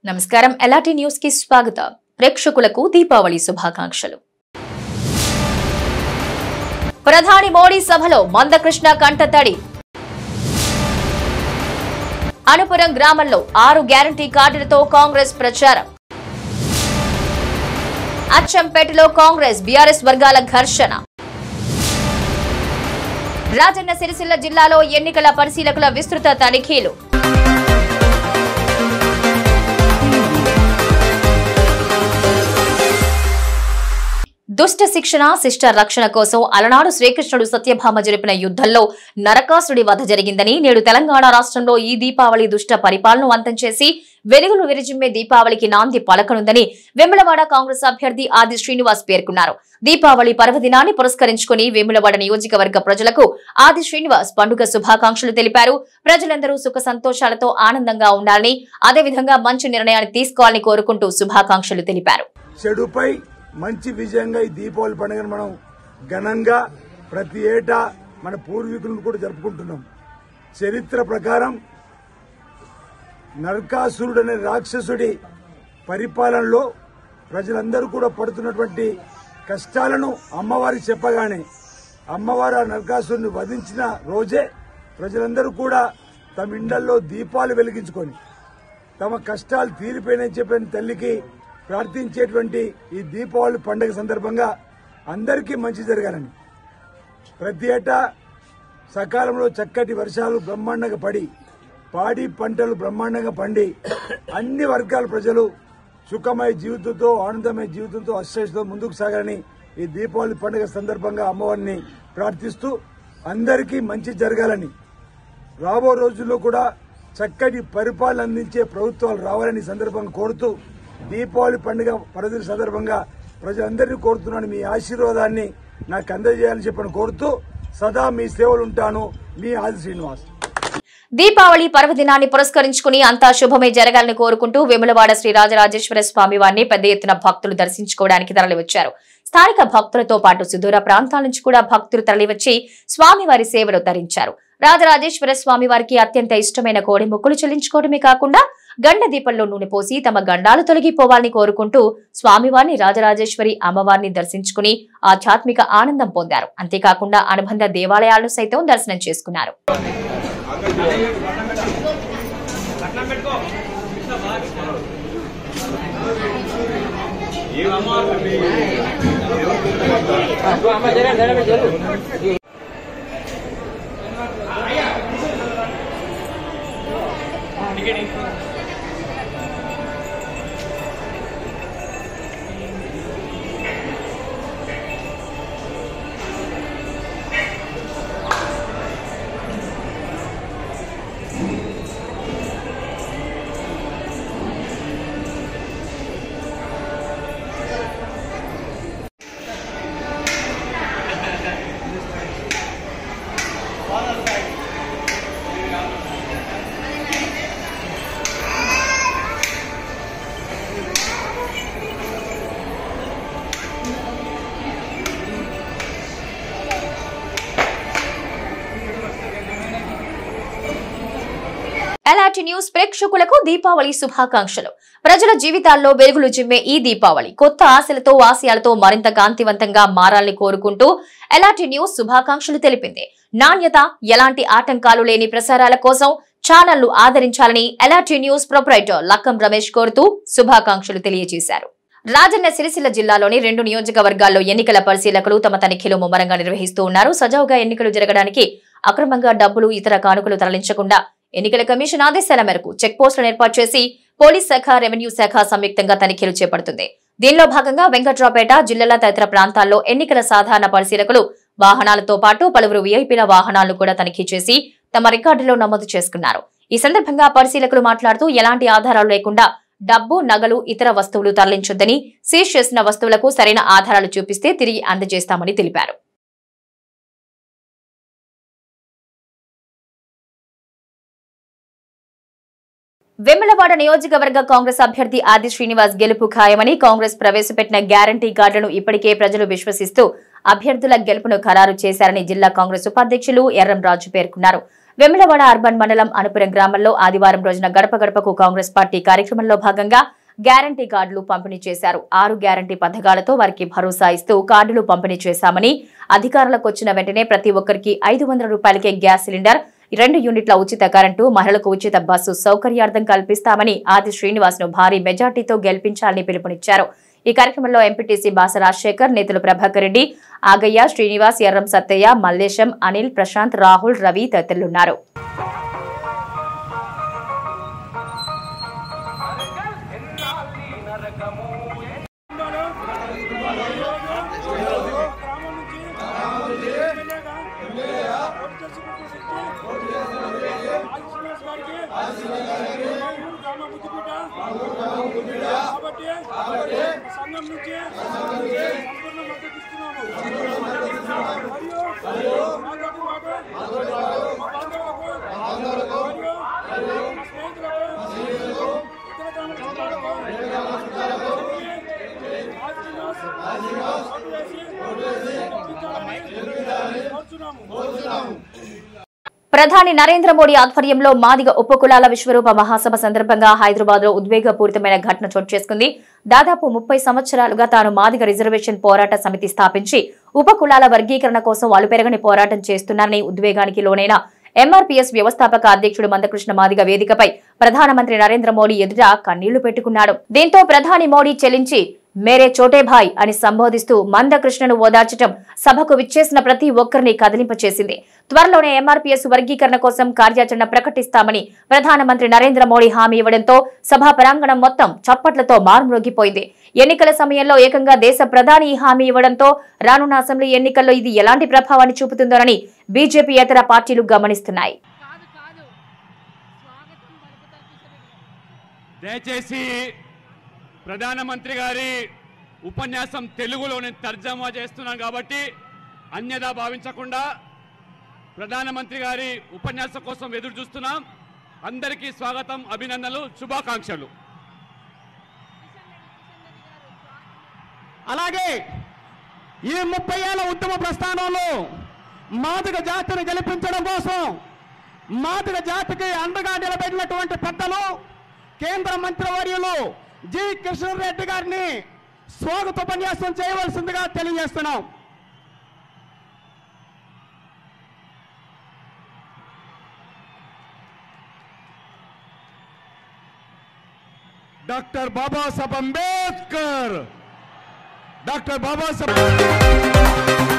నమస్కారం ఎలాటి న్యూస్ కి స్వాగతం ప్రేక్షకులకు దీపావళి శుభాకాంక్షలు ప్రధాని మోడీ సభలో మందకృష్ణ కంటతడి అనుపురం గ్రామంలో ఆరు గ్యారంటీ కార్డులతో కాంగ్రెస్ ప్రచారం అచ్చంపేటలో కాంగ్రెస్ బీఆర్ఎస్ వర్గాల ఘర్షణ రాజన్న సిరిసిల్ల జిల్లాలో ఎన్నికల పరిశీలకుల విస్తృత తనిఖీలు దుష్ట శిక్షణ శిష్ట రక్షణ కోసం అలనాడు శ్రీకృష్ణుడు సత్యభామ జరిపిన యుద్ధంలో నరకాసుడి వధ జరిగిందని నేడు తెలంగాణ రాష్ట్రంలో ఈ దీపావళి దుష్ట పరిపాలన అంతం చేసి వెలుగులు విరిజిమ్మే దీపావళికి నాంది పలకనుందని వెములవాడ కాంగ్రెస్ అభ్యర్థి ఆది శ్రీనివాస్ పేర్కొన్నారు దీపావళి పర్వదినాన్ని పురస్కరించుకుని వేములవాడ నియోజకవర్గ ప్రజలకు ఆది శ్రీనివాస్ పండుగ శుభాకాంక్షలు తెలిపారు ప్రజలందరూ సుఖ సంతోషాలతో ఆనందంగా ఉండాలని అదేవిధంగా మంచి నిర్ణయాన్ని తీసుకోవాలని కోరుకుంటూ శుభాకాంక్షలు తెలిపారు చెడుపై మంచి విజయంగా ఈ దీపావళి పండుగను మనం ఘనంగా ప్రతి ఏటా మన పూర్వీకులను కూడా జరుపుకుంటున్నాం చరిత్ర ప్రకారం నరకాసురుడు అనే రాక్షసుడి పరిపాలనలో ప్రజలందరూ కూడా పడుతున్నటువంటి కష్టాలను అమ్మవారికి చెప్పగానే అమ్మవారు ఆ నరకాసురుని వధించిన రోజే ప్రజలందరూ కూడా తమ ఇండల్లో దీపాలు వెలిగించుకొని తమ కష్టాలు తీరిపోయినని చెప్పిన తల్లికి ప్రార్థించేటువంటి ఈ దీపావళి పండుగ సందర్భంగా అందరికీ మంచి జరగాలని ప్రతి ఏటా సకాలంలో చక్కటి వర్షాలు బ్రహ్మాండంగా పడి పాడి పంటలు బ్రహ్మాండంగా పండి అన్ని వర్గాల ప్రజలు సుఖమయ జీవితంతో ఆనందమయ జీవితంతో అశ్చేషతో ముందుకు సాగాలని ఈ దీపావళి పండుగ సందర్భంగా అమ్మవారిని ప్రార్థిస్తూ అందరికీ మంచి జరగాలని రాబో రోజుల్లో కూడా చక్కటి పరిపాలన అందించే ప్రభుత్వాలు రావాలని ఈ సందర్భంగా కోరుతూ దీపావళి పండుగ పర్వదిన సందర్భంగా ప్రజలందరినీ కోరుతున్నాను మీ ఆశీర్వాదాన్ని నాకు అందజేయాలని చెప్పని కోరుతూ సదా మీ సేవలు ఉంటాను మీ ఆది శ్రీనివాస్ దీపావళి పర్వదినాన్ని పురస్కరించుకుని అంతా శుభమే జరగాలని కోరుకుంటూ వేములవాడ శ్రీ రాజరాజేశ్వర స్వామి వారిని పెద్ద ఎత్తున భక్తులు దర్శించుకోవడానికి తరలివచ్చారు స్థానిక భక్తులతో పాటు సుదూర ప్రాంతాల నుంచి కూడా భక్తులు తరలివచ్చి స్వామివారి సేవలు తరించారు రాజరాజేశ్వర స్వామి వారికి అత్యంత ఇష్టమైన కోడి మొక్కులు చెల్లించుకోవడమే కాకుండా గండ దీపంలో నూనె పోసి తమ గండాలు తొలగిపోవాలని కోరుకుంటూ స్వామివారిని రాజరాజేశ్వరి అమ్మవారిని దర్శించుకుని ఆధ్యాత్మిక ఆనందం పొందారు అంతేకాకుండా అనుబంధ దేవాలయాలను సైతం దర్శనం చేసుకున్నారు ఎలాంటి న్యూస్ ప్రేక్షకులకు దీపావళి శుభాకాంక్షలు ప్రజల జీవితాల్లో వెలుగులు చిమ్మే ఈ దీపావళి కొత్త ఆశలతో ఆశయాలతో మరింత కాంతివంతంగా మారాలని కోరుకుంటూ ఎలాంటి న్యూస్ శుభాకాంక్షలు తెలిపింది నాణ్యత ఎలాంటి ఆటంకాలు లేని ప్రసారాల కోసం ఛానల్ ను ఆదరించాలని ఎలాంటి న్యూస్ ప్రొపరైటర్ లక్కం రమేష్ కోరుతూ శుభాకాంక్షలు తెలియజేశారు రాజన్న సిరిసిల్ల జిల్లాలోని రెండు నియోజకవర్గాల్లో ఎన్నికల పరిశీలకులు తమ తనిఖీలు ముమ్మరంగా నిర్వహిస్తూ ఉన్నారు సజావుగా ఎన్నికలు జరగడానికి అక్రమంగా డబ్బులు ఇతర కానుకలు తరలించకుండా ఎన్నికల కమిషన్ ఆదేశాల మేరకు చెక్ పోస్టులను ఏర్పాటు చేసి పోలీస్ శాఖ రెవెన్యూ శాఖ సంయుక్తంగా తనిఖీలు చేపడుతుంది దీనిలో భాగంగా వెంకట్రావుపేట జిల్లాల తదితర ప్రాంతాల్లో ఎన్నికల సాధారణ పరిశీలకులు వాహనాలతో పాటు పలువురు వీఐపీల వాహనాలను కూడా తనిఖీ చేసి తమ రికార్డులో నమోదు చేసుకున్నారు ఈ సందర్భంగా పరిశీలకులు మాట్లాడుతూ ఎలాంటి ఆధారాలు లేకుండా డబ్బు నగలు ఇతర వస్తువులు తరలించొద్దని సీజ్ చేసిన వస్తువులకు సరైన ఆధారాలు చూపిస్తే తిరిగి అందజేస్తామని తెలిపారు వెమ్మలవాడ నియోజకవర్గ కాంగ్రెస్ అభ్యర్థి ఆది శ్రీనివాస్ గెలుపు ఖాయమని కాంగ్రెస్ ప్రవేశపెట్టిన గ్యారంటీ కార్డులను ఇప్పటికే ప్రజలు విశ్వసిస్తూ అభ్యర్థుల గెలుపును ఖరారు చేశారని జిల్లా కాంగ్రెస్ ఉపాధ్యక్షులు ఎర్రం రాజు పేర్కొన్నారు వెమ్లవాడ అర్బన్ మండలం అనుపురం గ్రామంలో ఆదివారం రోజున గడప గడపకు కాంగ్రెస్ పార్టీ కార్యక్రమంలో భాగంగా గ్యారంటీ కార్డులు పంపిణీ చేశారు ఆరు గ్యారంటీ పథకాలతో వారికి భరోసా ఇస్తూ కార్డులు పంపిణీ చేశామని అధికారులకు వచ్చిన వెంటనే ప్రతి ఒక్కరికి ఐదు వందల రూపాయలకే గ్యాస్ సిలిండర్ రెండు యూనిట్ల ఉచిత కరెంటు మహిళలకు ఉచిత బస్సు సౌకర్యార్థం కల్పిస్తామని ఆది శ్రీనివాస్ ను భారీ మెజార్టీతో గెలిపించాలని పిలుపునిచ్చారు ఈ కార్యక్రమంలో ఎంపీటీసీ బాస రాజశేఖర్ నేతలు ప్రభాకర్ రెడ్డి ఆగయ్య శ్రీనివాస్ ఎర్రం సత్తయ్య మల్లేశం అనిల్ ప్రశాంత్ రాహుల్ రవి తదితరులున్నారు కాబట్టి సంఘం నుంచి సంపూర్ణ మద్దతు ఇస్తున్నాము మరియు మాతో పాటు మా బాంధవులకు మరియు మా స్నేహితులకు ఇతర గ్రామ సంఘాలకు ఓటు వేసి గెలిపించాలని కోరుచున్నాము ప్రధాని నరేంద్ర మోడీ ఆధ్వర్యంలో మాదిగ ఉపకులాల విశ్వరూప మహాసభ సందర్భంగా హైదరాబాద్ లో ఉద్వేగపూరితమైన ఘటన చోటు చేసుకుంది దాదాపు ముప్పై సంవత్సరాలుగా తాను మాదిగ రిజర్వేషన్ పోరాట సమితి స్థాపించి ఉపకులాల వర్గీకరణ కోసం అలుపెరగని పోరాటం చేస్తున్నారని ఉద్వేగానికి లోనైన ఎంఆర్పీఎస్ వ్యవస్థాపక అధ్యక్షుడు మందకృష్ణ మాదిగ వేదికపై ప్రధానమంత్రి నరేంద్ర మోడీ ఎదుట కన్నీళ్లు పెట్టుకున్నాడు దీంతో ప్రధాని మోడీ చెల్లించి మేరే చోటే భాయ్ అని సంబోధిస్తూ మందకృష్ణను ఓదార్చటం సభకు విచ్చేసిన ప్రతి ఒక్కరిని కదిలింపచేసింది త్వరలోనే ఎంఆర్పీఎస్ వర్గీకరణ కోసం కార్యాచరణ ప్రకటిస్తామని ప్రధానమంత్రి నరేంద్ర మోడీ హామీ ఇవ్వడంతో సభా ప్రాంగణం మొత్తం చప్పట్లతో మారుమ్రోగిపోయింది ఎన్నికల సమయంలో ఏకంగా దేశ ప్రధాని ఈ హామీ ఇవ్వడంతో రానున్న అసెంబ్లీ ఎన్నికల్లో ఇది ఎలాంటి ప్రభావాన్ని చూపుతుందోనని బీజేపీ ఇతర పార్టీలు గమనిస్తున్నాయి కాదు కాదు స్వాగతం పలుకుతారు దయచేసి ప్రధానమంత్రి గారి ఉపన్యాసం తెలుగులో నేను తర్జమా చేస్తున్నాను కాబట్టి అన్యదా భావించకుండా ప్రధానమంత్రి గారి ఉపన్యాసం కోసం ఎదురు చూస్తున్నాం అందరికీ స్వాగతం అభినందనలు శుభాకాంక్షలు అలాగే ఈ ముప్పై ఏళ్ళ ఉద్యమ ప్రస్థానంలో మాదిగ జాతిని గెలిపించడం కోసం మాదిగ జాతికి అండగా నిలబడినటువంటి పెద్దలు కేంద్ర మంత్రివర్యులు జి కిషన్ రెడ్డి గారిని స్వాగతోపన్యాసం చేయవలసిందిగా తెలియజేస్తున్నాం డాక్టర్ బాబాసాహెబ్ అంబేద్కర్ డాక్టర్ బాబాసాహెబ్